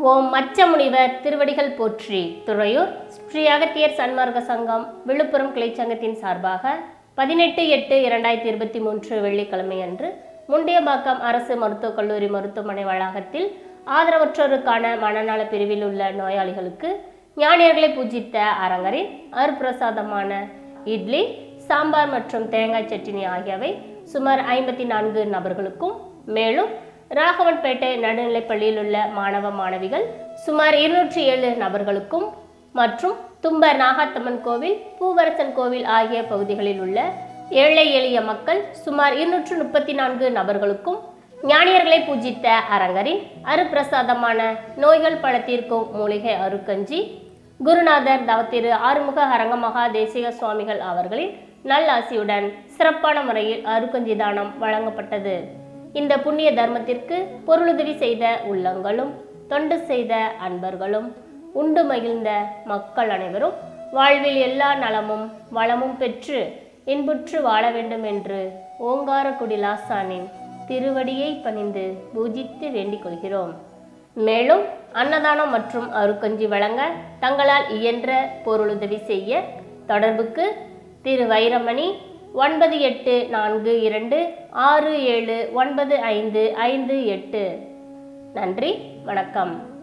ஓம் மச்சமுனிவர் திருவடிகள் போற்றி துறையூர் ஸ்ரீ அகத்தியர் சன்மார்க்க சங்கம் விழுப்புரம் கிளைச்சங்கத்தின் சார்பாக பதினெட்டு எட்டு இரண்டாயிரத்தி இருபத்தி மூன்று வெள்ளிக்கிழமை அன்று முண்டியம்பாக்கம் அரசு மருத்துவக் கல்லூரி மருத்துவமனை வளாகத்தில் ஆதரவற்றோருக்கான மனநல பிரிவில் உள்ள நோயாளிகளுக்கு ஞானியர்களை பூஜித்த அரங்கரின் அருப்பிரசாதமான இட்லி சாம்பார் மற்றும் தேங்காய் சட்னி ஆகியவை சுமார் ஐம்பத்தி நான்கு நபர்களுக்கும் மேலும் ராகவன்பேட்டை நடுநிலைப்பள்ளியில் உள்ள மாணவ மாணவிகள் சுமார் இருநூற்றி ஏழு நபர்களுக்கும் மற்றும் தும்பர் நாகாத்தம்மன் கோவில் பூவரசன் கோவில் ஆகிய பகுதிகளில் உள்ள ஏழை எளிய மக்கள் சுமார் இருநூற்று முப்பத்தி நான்கு நபர்களுக்கும் ஞானியர்களை பூஜித்த அரங்கரின் அருப்பிரசாதமான நோய்கள் பல தீர்க்கும் மூலிகை அருக்கஞ்சி குருநாதர் தவத்திரு ஆறுமுக அரங்கமகா தேசிக சுவாமிகள் அவர்களின் நல்லாசியுடன் சிறப்பான முறையில் அருக்கஞ்சி தானம் வழங்கப்பட்டது இந்த புண்ணிய தர்மத்திற்கு பொருளுதவி செய்த உள்ளங்களும் தொண்டு செய்த அன்பர்களும் உண்டு மகிழ்ந்த மக்கள் அனைவரும் வாழ்வில் எல்லா நலமும் வளமும் பெற்று இன்புற்று வாழ வேண்டும் என்று ஓங்காரக்குடி லாசானின் திருவடியை பணிந்து பூஜித்து வேண்டிக் கொள்கிறோம் மேலும் அன்னதானம் மற்றும் அருக்கஞ்சி வழங்க தங்களால் இயன்ற பொருளுதவி செய்ய தொடர்புக்கு திரு வைரமணி ஒன்பது எட்டு நான்கு இரண்டு ஆறு ஏழு ஒன்பது ஐந்து ஐந்து எட்டு நன்றி வணக்கம்